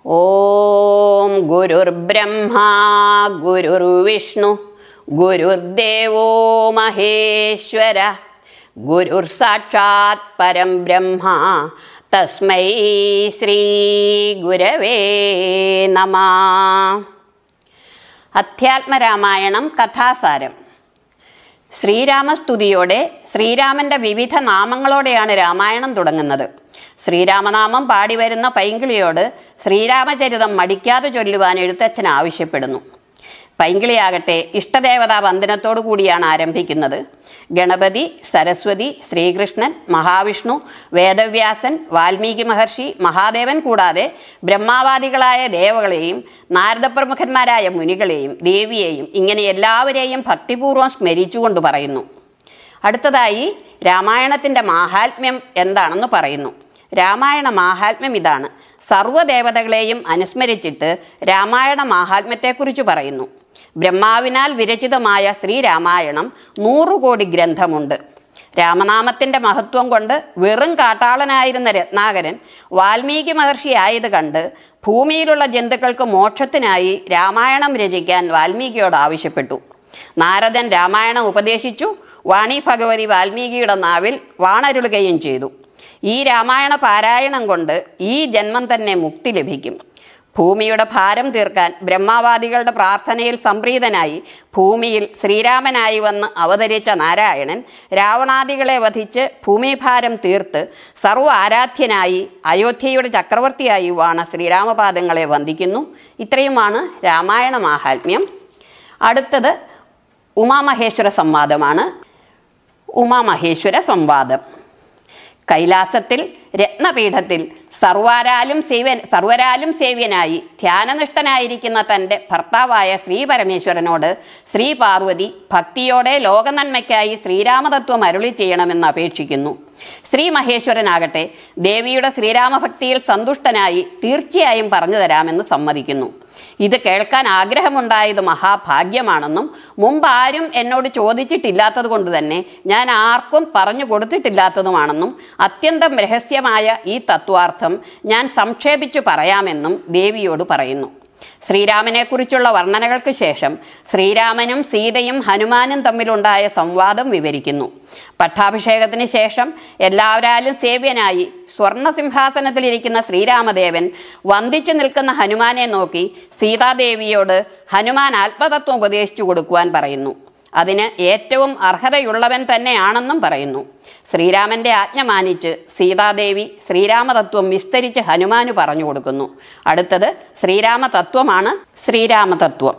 ഓം ഗുരുർബ്രഹ്മാ ഗുരുർവിഷ്ണു ഗുരുർദേവോ മഹേശ്വര ഗുരുർ സാക്ഷാത് പരം ബ്രഹ്മ തസ്മൈ ശ്രീ ഗുരവേ നമ അധ്യാത്മരാമായണം കഥാസാരം ശ്രീരാമസ്തുതിയോടെ ശ്രീരാമന്റെ വിവിധ നാമങ്ങളോടെയാണ് രാമായണം തുടങ്ങുന്നത് ശ്രീരാമനാമം പാടി വരുന്ന പൈങ്കിളിയോട് ശ്രീരാമചരിതം മടിക്കാതെ ചൊല്ലുവാൻ എഴുത്തച്ഛൻ ആവശ്യപ്പെടുന്നു പൈങ്കിളിയാകട്ടെ ഇഷ്ടദേവതാ വന്ദനത്തോടു കൂടിയാണ് ആരംഭിക്കുന്നത് ഗണപതി സരസ്വതി ശ്രീകൃഷ്ണൻ മഹാവിഷ്ണു വേദവ്യാസൻ വാൽമീകി മഹർഷി മഹാദേവൻ കൂടാതെ ബ്രഹ്മാവാദികളായ ദേവകളെയും നാരദപ്രമുഖന്മാരായ മുനികളെയും ദേവിയെയും ഇങ്ങനെ എല്ലാവരെയും ഭക്തിപൂർവ്വം സ്മരിച്ചുകൊണ്ട് പറയുന്നു അടുത്തതായി രാമായണത്തിൻ്റെ മാഹാത്മ്യം എന്താണെന്ന് പറയുന്നു രാമായണ മാഹാത്മ്യം ഇതാണ് സർവ്വദേവതകളെയും അനുസ്മരിച്ചിട്ട് രാമായണ മാഹാത്മ്യത്തെക്കുറിച്ച് പറയുന്നു ബ്രഹ്മാവിനാൽ വിരചിതമായ ശ്രീരാമായണം നൂറുകോടി ഗ്രന്ഥമുണ്ട് രാമനാമത്തിന്റെ മഹത്വം കൊണ്ട് വെറും കാട്ടാളനായിരുന്ന രത്നാകരൻ വാൽമീകി മഹർഷി ആയത് കണ്ട് ഭൂമിയിലുള്ള ജന്തുക്കൾക്ക് മോക്ഷത്തിനായി രാമായണം രചിക്കാൻ വാൽമീകിയോട് ആവശ്യപ്പെട്ടു നാരദൻ രാമായണം ഉപദേശിച്ചു വാണി ഭഗവതി വാൽമീകിയുടെ നാവിൽ വാണരുളുകയും ചെയ്തു ഈ രാമായണ പാരായണം കൊണ്ട് ഈ ജന്മം തന്നെ മുക്തി ലഭിക്കും ഭൂമിയുടെ ഭാരം തീർക്കാൻ ബ്രഹ്മാവാദികളുടെ പ്രാർത്ഥനയിൽ സംപ്രീതനായി ഭൂമിയിൽ ശ്രീരാമനായി വന്ന് അവതരിച്ച നാരായണൻ രാവണാദികളെ വധിച്ച് ഭൂമിഭാരം തീർത്ത് സർവ്വ ആരാധ്യനായി അയോധ്യയുടെ ചക്രവർത്തിയായി വാണ ശ്രീരാമപാദങ്ങളെ വന്ദിക്കുന്നു ഇത്രയുമാണ് രാമായണ മാഹാത്മ്യം അടുത്തത് ഉമാമഹേശ്വര സംവാദമാണ് ഉമാമഹേശ്വര സംവാദം കൈലാസത്തിൽ രത്നപീഠത്തിൽ സർവാരാലും സേവ്യൻ സർവരാലും സേവ്യനായി ധ്യാനനിഷ്ഠനായിരിക്കുന്ന തൻ്റെ ഭർത്താവായ ശ്രീ പരമേശ്വരനോട് ശ്രീ പാർവതി ഭക്തിയോടെ ലോകനന്മയ്ക്കായി ശ്രീരാമതത്വം അരുളി ചെയ്യണമെന്ന് അപേക്ഷിക്കുന്നു ശ്രീ മഹേശ്വരനാകട്ടെ ദേവിയുടെ ശ്രീരാമഭക്തിയിൽ സന്തുഷ്ടനായി തീർച്ചയായും പറഞ്ഞു തരാമെന്ന് സമ്മതിക്കുന്നു ഇത് കേൾക്കാൻ ആഗ്രഹമുണ്ടായത് മഹാഭാഗ്യമാണെന്നും മുമ്പ് ആരും എന്നോട് ചോദിച്ചിട്ടില്ലാത്തത് കൊണ്ട് തന്നെ ഞാൻ ആർക്കും പറഞ്ഞു കൊടുത്തിട്ടില്ലാത്തതുമാണെന്നും അത്യന്തം രഹസ്യമായ ഈ തത്വാർത്ഥം ഞാൻ സംക്ഷേപിച്ചു പറയാമെന്നും ദേവിയോട് പറയുന്നു ശ്രീരാമനെക്കുറിച്ചുള്ള വർണ്ണനകൾക്ക് ശേഷം ശ്രീരാമനും സീതയും ഹനുമാനും തമ്മിലുണ്ടായ സംവാദം വിവരിക്കുന്നു പട്ടാഭിഷേകത്തിന് ശേഷം എല്ലാവരാലും സേവ്യനായി സ്വർണസിംഹാസനത്തിലിരിക്കുന്ന ശ്രീരാമദേവൻ വന്ദിച്ചു നിൽക്കുന്ന ഹനുമാനെ നോക്കി സീതാദേവിയോട് ഹനുമാൻ ആത്മതത്വം ഉപദേശിച്ചു കൊടുക്കുവാൻ പറയുന്നു അതിന് ഏറ്റവും അർഹതയുള്ളവൻ തന്നെയാണെന്നും പറയുന്നു ശ്രീരാമന്റെ ആജ്ഞ മാനിച്ച് സീതാദേവി ശ്രീരാമതത്വം വിസ്തരിച്ച് ഹനുമാന് പറഞ്ഞു കൊടുക്കുന്നു അടുത്തത് ശ്രീരാമതത്വമാണ് ശ്രീരാമതത്വം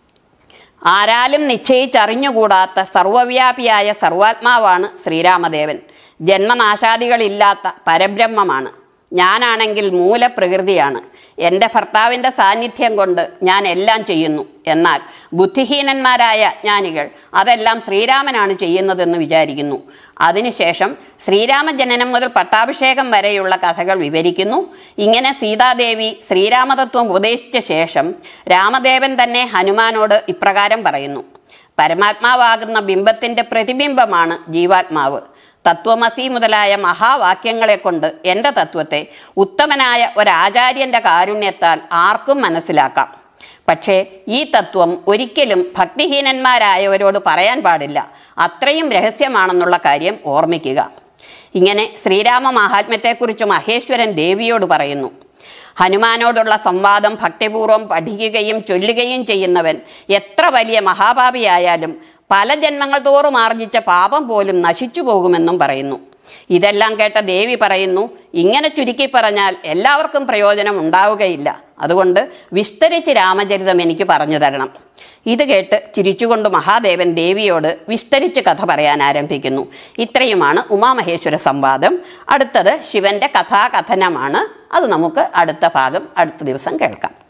ആരാലും നിശ്ചയിച്ചറിഞ്ഞുകൂടാത്ത സർവവ്യാപിയായ സർവാത്മാവാണ് ശ്രീരാമദേവൻ ജന്മനാശാദികളില്ലാത്ത പരബ്രഹ്മമാണ് ഞാനാണെങ്കിൽ മൂലപ്രകൃതിയാണ് എൻ്റെ ഭർത്താവിൻ്റെ സാന്നിധ്യം കൊണ്ട് ഞാൻ എല്ലാം ചെയ്യുന്നു എന്നാൽ ബുദ്ധിഹീനന്മാരായ അജ്ഞാനികൾ അതെല്ലാം ശ്രീരാമനാണ് ചെയ്യുന്നതെന്ന് വിചാരിക്കുന്നു അതിനുശേഷം ശ്രീരാമജനനം മുതൽ പട്ടാഭിഷേകം വരെയുള്ള കഥകൾ വിവരിക്കുന്നു ഇങ്ങനെ സീതാദേവി ശ്രീരാമതത്വം ഉപദേശിച്ച ശേഷം രാമദേവൻ തന്നെ ഹനുമാനോട് ഇപ്രകാരം പറയുന്നു പരമാത്മാവാകുന്ന ബിംബത്തിൻ്റെ പ്രതിബിംബമാണ് ജീവാത്മാവ് തത്വമസി മുതലായ മഹാവാക്യങ്ങളെ കൊണ്ട് എൻ്റെ തത്വത്തെ ഉത്തമനായ ഒരാചാര്യൻ്റെ കാരുണ്യത്താൽ ആർക്കും മനസ്സിലാക്കാം പക്ഷേ ഈ തത്വം ഒരിക്കലും ഭക്തിഹീനന്മാരായവരോട് പറയാൻ പാടില്ല അത്രയും രഹസ്യമാണെന്നുള്ള കാര്യം ഓർമ്മിക്കുക ഇങ്ങനെ ശ്രീരാമ മാഹാത്മ്യത്തെക്കുറിച്ച് മഹേശ്വരൻ ദേവിയോട് പറയുന്നു ഹനുമാനോടുള്ള സംവാദം ഭക്തിപൂർവ്വം പഠിക്കുകയും ചൊല്ലുകയും ചെയ്യുന്നവൻ എത്ര വലിയ മഹാപാപിയായാലും പല ജന്മങ്ങൾ തോറും ആർജിച്ച പാപം പോലും നശിച്ചു പോകുമെന്നും പറയുന്നു ഇതെല്ലാം കേട്ട ദേവി പറയുന്നു ഇങ്ങനെ ചുരുക്കി പറഞ്ഞാൽ എല്ലാവർക്കും പ്രയോജനം ഉണ്ടാവുകയില്ല അതുകൊണ്ട് വിസ്തരിച്ച് രാമചരിതം എനിക്ക് പറഞ്ഞു തരണം ഇത് കേട്ട് ചിരിച്ചുകൊണ്ട് മഹാദേവൻ ദേവിയോട് വിസ്തരിച്ച് കഥ പറയാൻ ആരംഭിക്കുന്നു ഇത്രയുമാണ് ഉമാമഹേശ്വര സംവാദം അടുത്തത് ശിവന്റെ കഥാകഥനമാണ് അത് നമുക്ക് അടുത്ത ഭാഗം അടുത്ത ദിവസം കേൾക്കാം